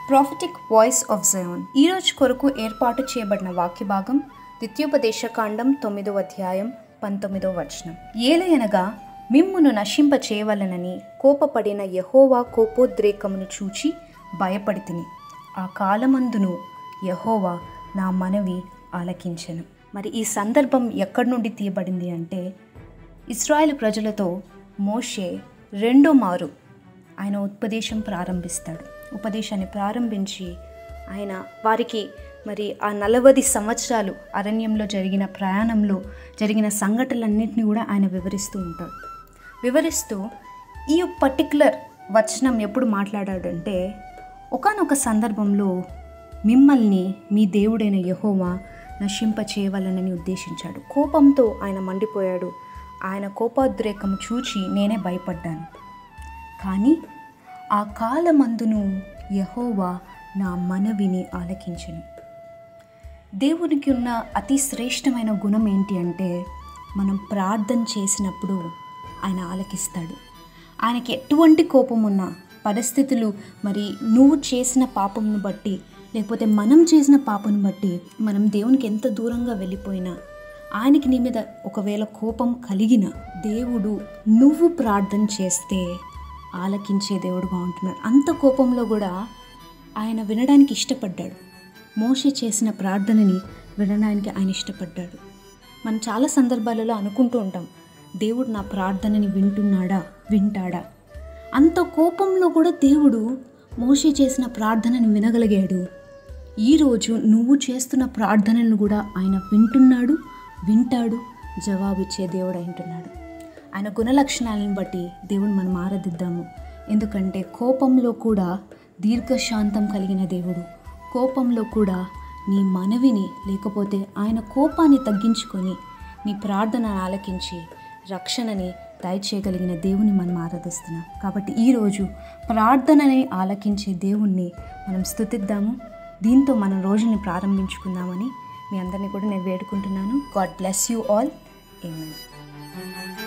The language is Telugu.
ప్రాఫిటిక్ వాయిస్ ఆఫ్ జయోన్ ఈరోజు కొరకు ఏర్పాటు చేయబడిన వాక్య భాగం ద్వితీయోపదేశకాండం తొమ్మిదో అధ్యాయం పంతొమ్మిదో వచనం ఏలయనగా మిమ్మును నశింప చేయవలనని కోపపడిన యహోవా కోపోద్రేకమును చూచి భయపడి తిని ఆ కాలమందును యహోవా నా మనవి ఆలకించెను మరి ఈ సందర్భం ఎక్కడి నుండి తీయబడింది అంటే ఇస్రాయేల్ ప్రజలతో మోషే రెండో మారు ఆయన ఉపదేశం ప్రారంభిస్తాడు ఉపదేశాన్ని ప్రారంభించి ఆయన వారికి మరి ఆ నలవది సంవత్సరాలు అరణ్యంలో జరిగిన ప్రయాణంలో జరిగిన సంఘటనలన్నింటినీ కూడా ఆయన వివరిస్తూ ఉంటాడు వివరిస్తూ ఈ పర్టికులర్ వచనం ఎప్పుడు మాట్లాడాడంటే ఒకానొక సందర్భంలో మిమ్మల్ని మీ దేవుడైన యహోవా నశింప చేయవాలనని ఉద్దేశించాడు కోపంతో ఆయన మండిపోయాడు ఆయన కోపోద్రేకం చూచి నేనే భయపడ్డాను కానీ ఆ కాలమందును యహోవా నా మనవిని ఆలకించను దేవునికి ఉన్న అతి శ్రేష్టమైన గుణం ఏంటి అంటే మనం ప్రార్థన చేసినప్పుడు ఆయన ఆలకిస్తాడు ఆయనకి ఎటువంటి కోపం ఉన్నా పరిస్థితులు మరి నువ్వు చేసిన పాపంను బట్టి లేకపోతే మనం చేసిన పాపను బట్టి మనం దేవునికి ఎంత దూరంగా వెళ్ళిపోయినా ఆయనకి నీ మీద ఒకవేళ కోపం కలిగిన దేవుడు నువ్వు ప్రార్థన చేస్తే ఆలకించే దేవుడుగా ఉంటున్నాడు అంత కోపంలో కూడా ఆయన వినడానికి ఇష్టపడ్డాడు మోషే చేసిన ప్రార్థనని వినడానికి ఆయన ఇష్టపడ్డాడు మనం చాలా సందర్భాలలో అనుకుంటూ ఉంటాం దేవుడు నా ప్రార్థనని వింటున్నాడా వింటాడా అంత కోపంలో కూడా దేవుడు మోషే చేసిన ప్రార్థనని వినగలిగాడు ఈరోజు నువ్వు చేస్తున్న ప్రార్థనలను కూడా ఆయన వింటున్నాడు వింటాడు జవాబిచ్చే దేవుడు అంటున్నాడు ఆయన గుణలక్షణాలను బట్టి దేవుడు మనం ఆరాధిద్దాము ఎందుకంటే కోపంలో కూడా దీర్ఘశాంతం కలిగిన దేవుడు కోపంలో కూడా నీ మనవిని లేకపోతే ఆయన కోపాన్ని తగ్గించుకొని నీ ప్రార్థనను ఆలకించి రక్షణని దయచేయగలిగిన దేవుని మనం ఆరాధిస్తున్నాం కాబట్టి ఈరోజు ప్రార్థనని ఆలకించే దేవుణ్ణి మనం స్థుతిద్దాము దీంతో మనం రోజుని ప్రారంభించుకుందామని మీ అందరినీ కూడా నేను వేడుకుంటున్నాను గాడ్ బ్లెస్ యూ ఆల్ ఏమైనా